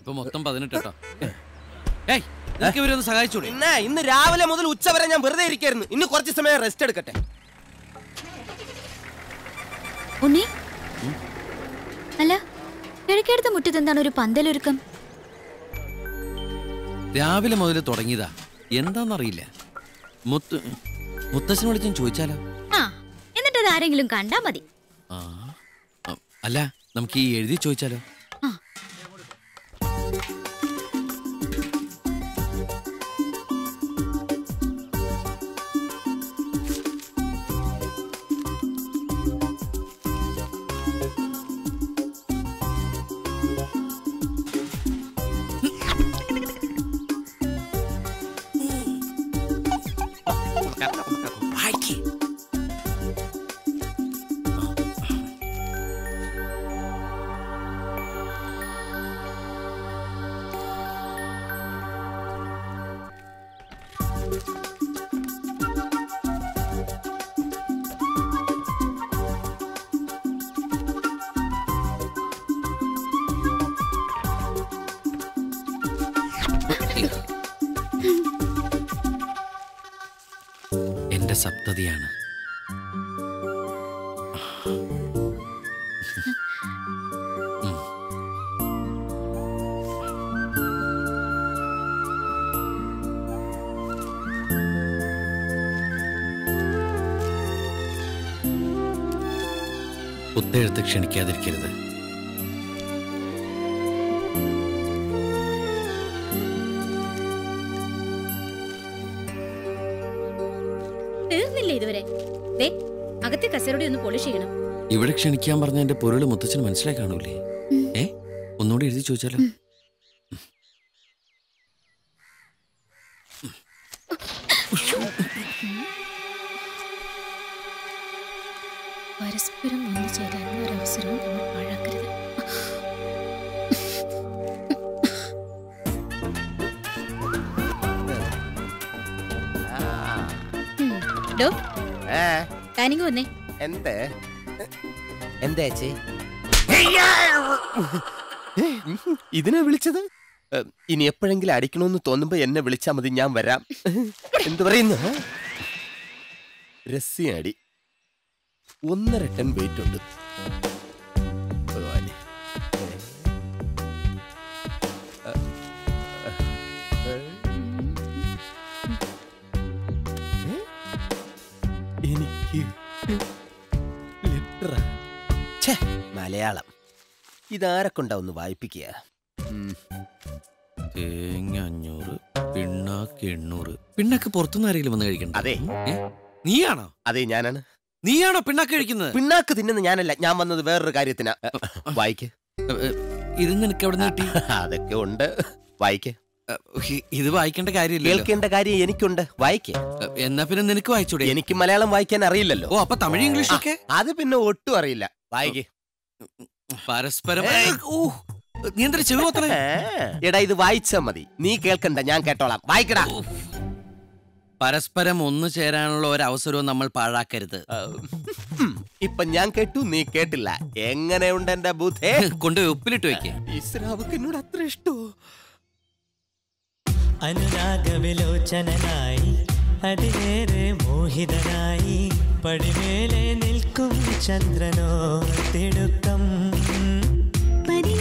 ഇപ്പൊ മൊത്തം പതിനെട്ട് കേട്ടോ ഏയ് നിനക്ക് ഇവരൊന്ന് സഹായിച്ചൂടെ പിന്നെ ഇന്ന് രാവിലെ മുതൽ ഉച്ച വരെ ഞാൻ വെറുതെ ഇരിക്കായിരുന്നു ഇന്ന് കുറച്ച് സമയം റെസ്റ്റ് എടുക്കട്ടെ ഉണ്ണി അല്ല കിഴക്കേടത്തെ മുറ്റത്ത് എന്താണ് ഒരു പന്തലൊരുക്കം രാവിലെ മുതൽ തുടങ്ങിയതാ എന്താന്നറിയില്ല മുത്ത് മുത്തശ്ശനെ വിളിച്ചും ചോദിച്ചാലോ ആ എന്നിട്ട് അത് ആരെങ്കിലും കണ്ടാ മതി ആ ആ, അല്ല നമുക്ക് ഈ എഴുതി ചോദിച്ചാലോ ആ. എന്റെ സപ്തതിയാണ് പുത്തെഴുത്ത് ക്ഷണിക്കാതിരിക്കരുത് തീർന്നില്ലേ ഇതുവരെ ദേ അകത്തെ കസേരയുടെ ഒന്ന് പോളിഷ് ചെയ്യണം ഇവിടെ ക്ഷണിക്കാൻ പറഞ്ഞ എന്റെ പൊരുള് മുത്തച്ഛന് മനസ്സിലായി കാണൂലേ ഏ ഒന്നുകൂടി എഴുതി ചോദിച്ചാലോ പരസ്പരം ഒന്നു ചേരാനുള്ള ഒരു അവസരവും നമ്മൾ പാഴാക്കരുത് ഉം. ഡോ ഏ ഡൈനിങ് വന്നേ എന്തേ എന്താ ചേച്ചി ഇതിനെ വിളിച്ചത് ഏ, ഇനി എപ്പോഴെങ്കിലും അടിക്കണമെന്ന് തോന്നുമ്പോ എന്നെ വിളിച്ചാ മതി ഞാൻ വരാം എന്ത് പറയുന്നു രസ്യ അടി ഒന്നര ടൺ വെയിറ്റ് ഉണ്ട് ഭഗവാനെ. എനിക്ക് ലെറ്ററാ ഛേ മലയാളം ഇതാരെ കൊണ്ടാ ഒന്ന് വായിപ്പിക്കുക ഉം. തേങ്ങ അഞ്ഞൂറ് പിണ്ണാക്ക് എണ്ണൂറ് പിണ്ണാക്ക് പുറത്തുനിന്ന് ആരെങ്കിലും വന്ന് കഴിക്കണ്ട അതെ ഏ? നീയാണോ അതെ ഞാനാണ് നീയാണോ പിണ്ണാക്ക് കഴിക്കുന്നത് പിണ്ണാക്ക് തിന്നുന്ന ഞാനല്ല ഞാൻ വന്നത് വേറൊരു കാര്യത്തിനാ എ, വായിക്ക് ഏ, ഏ, ഇത് നിനക്ക് എവിടെ നിന്ന് കിട്ടി അതൊക്കെ ഉണ്ട് വായിക്ക് ഏ, ഇ- ഇത് വായിക്കേണ്ട കാര്യമില്ലല്ലോ കേൾക്കേണ്ട കാര്യം എനിക്കുണ്ട് വായിക്ക് ഏ, എന്നാ പിന്നെ നിനക്ക് വായിച്ചൂടെ എനിക്ക് മലയാളം വായിക്കാൻ അറിയില്ലല്ലോ ഓ അപ്പൊ തമിഴ് ഇംഗ്ലീഷ് ഒക്കെ അത് പിന്നെ ഒട്ടും അറിയില്ല വായിക്ക് പരസ്പരം ഏ, ഓ, നീ എന്തൊരു ചെവി പോത്തണേ എടാ ഇത് വായിച്ചാ മതി നീ കേൾക്കണ്ട ഞാൻ കേട്ടോളാം വായിക്കടാ പരസ്പരം ഒന്നു ചേരാനുള്ള ഒരു അവസരവും നമ്മൾ പാഴാക്കരുത് ഉം. ഇപ്പൊ ഞാൻ കേട്ടു നീ കേട്ടില്ല എങ്ങനെയുണ്ട് എന്റെ ബുദ്ധേ കൊണ്ടുപോയി ഉപ്പിലിട്ട് വെക്കേ ഇസ്രാവക്ക് എന്നോട് അത്ര ഇഷ്ടോ അനുരാഗവിലോചനായി അതിലേറെ മോഹിതനായി പടിമേലെ നിൽക്കും ചന്ദ്രനോ തിടുക്കം പരി